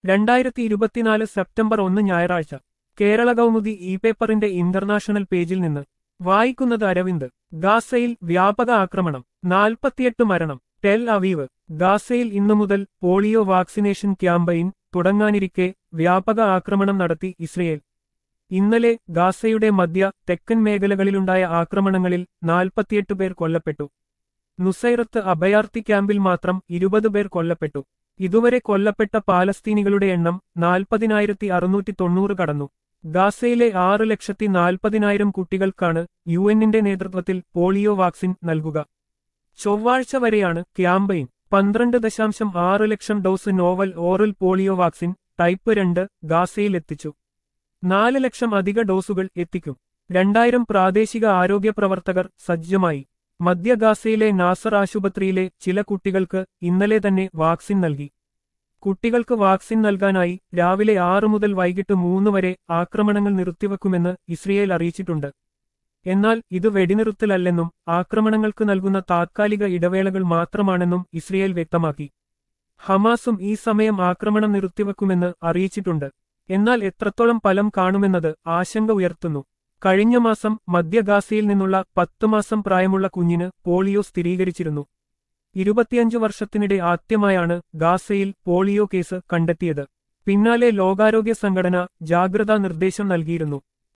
രണ്ടായിരത്തി ഇരുപത്തിനാല് സെപ്റ്റംബർ ഒന്ന് ഞായറാഴ്ച കേരള കൗമുദി ഇ പേപ്പറിന്റെ ഇന്റർനാഷണൽ പേജിൽ നിന്ന് വായിക്കുന്നത് അരവിന്ദ് ഗാസയിൽ വ്യാപക ആക്രമണം നാൽപ്പത്തിയെട്ട് മരണം ടെൽ അവീവ് ഗാസയിൽ ഇന്നു മുതൽ പോളിയോ വാക്സിനേഷൻ ക്യാമ്പയിൻ തുടങ്ങാനിരിക്കെ വ്യാപക ആക്രമണം നടത്തി ഇസ്രയേൽ ഇന്നലെ ഗാസയുടെ മധ്യ തെക്കൻ മേഖലകളിലുണ്ടായ ആക്രമണങ്ങളിൽ നാൽപ്പത്തിയെട്ട് പേർ കൊല്ലപ്പെട്ടു നുസൈറത്ത് അഭയാർത്ഥി ക്യാമ്പിൽ മാത്രം ഇരുപത് പേർ കൊല്ലപ്പെട്ടു ഇതുവരെ കൊല്ലപ്പെട്ട പാലസ്തീനികളുടെ എണ്ണം നാൽപ്പതിനായിരത്തി അറുന്നൂറ്റി തൊണ്ണൂറ് കടന്നു ഗാസയിലെ ആറ് ലക്ഷത്തി നാൽപ്പതിനായിരം കുട്ടികൾക്കാണ് യു എന്നിന്റെ നേതൃത്വത്തിൽ പോളിയോ വാക്സിൻ നൽകുക ചൊവ്വാഴ്ച വരെയാണ് ക്യാമ്പയിൻ പന്ത്രണ്ട് ദശാംശം ആറ് ലക്ഷം dose novel oral polio vaccine type രണ്ട് ഗാസയിൽ എത്തിച്ചു നാല് ലക്ഷം അധിക ഡോസുകൾ എത്തിക്കും രണ്ടായിരം പ്രാദേശിക ആരോഗ്യ പ്രവർത്തകർ സജ്ജമായി മധ്യ ഗാസയിലെ നാസർ ആശുപത്രിയിലെ ചില കുട്ടികൾക്ക് ഇന്നലെ തന്നെ വാക്സിൻ നൽകി കുട്ടികൾക്ക് വാക്സിൻ നൽകാനായി രാവിലെ ആറ് മുതൽ വൈകിട്ട് മൂന്ന് വരെ ആക്രമണങ്ങൾ നിർത്തിവെക്കുമെന്ന് ഇസ്രയേൽ അറിയിച്ചിട്ടുണ്ട് എന്നാൽ ഇത് വെടിനിർത്തലല്ലെന്നും ആക്രമണങ്ങൾക്ക് നൽകുന്ന താത്കാലിക ഇടവേളകൾ മാത്രമാണെന്നും ഇസ്രയേൽ വ്യക്തമാക്കി ഹമാസും ഈ സമയം ആക്രമണം നിർത്തിവെക്കുമെന്ന് അറിയിച്ചിട്ടുണ്ട് എന്നാൽ എത്രത്തോളം ഫലം കാണുമെന്നത് ആശങ്ക ഉയർത്തുന്നു കഴിഞ്ഞ മാസം മധ്യഗാസയിൽ നിന്നുള്ള പത്ത് മാസം പ്രായമുള്ള കുഞ്ഞിന് പോളിയോ സ്ഥിരീകരിച്ചിരുന്നു ഇരുപത്തിയഞ്ചു വർഷത്തിനിടെ ആദ്യമായാണ് ഗാസയിൽ പോളിയോ കേസ് കണ്ടെത്തിയത് പിന്നാലെ ലോകാരോഗ്യ സംഘടന ജാഗ്രതാ നിർദ്ദേശം നൽകിയിരുന്നു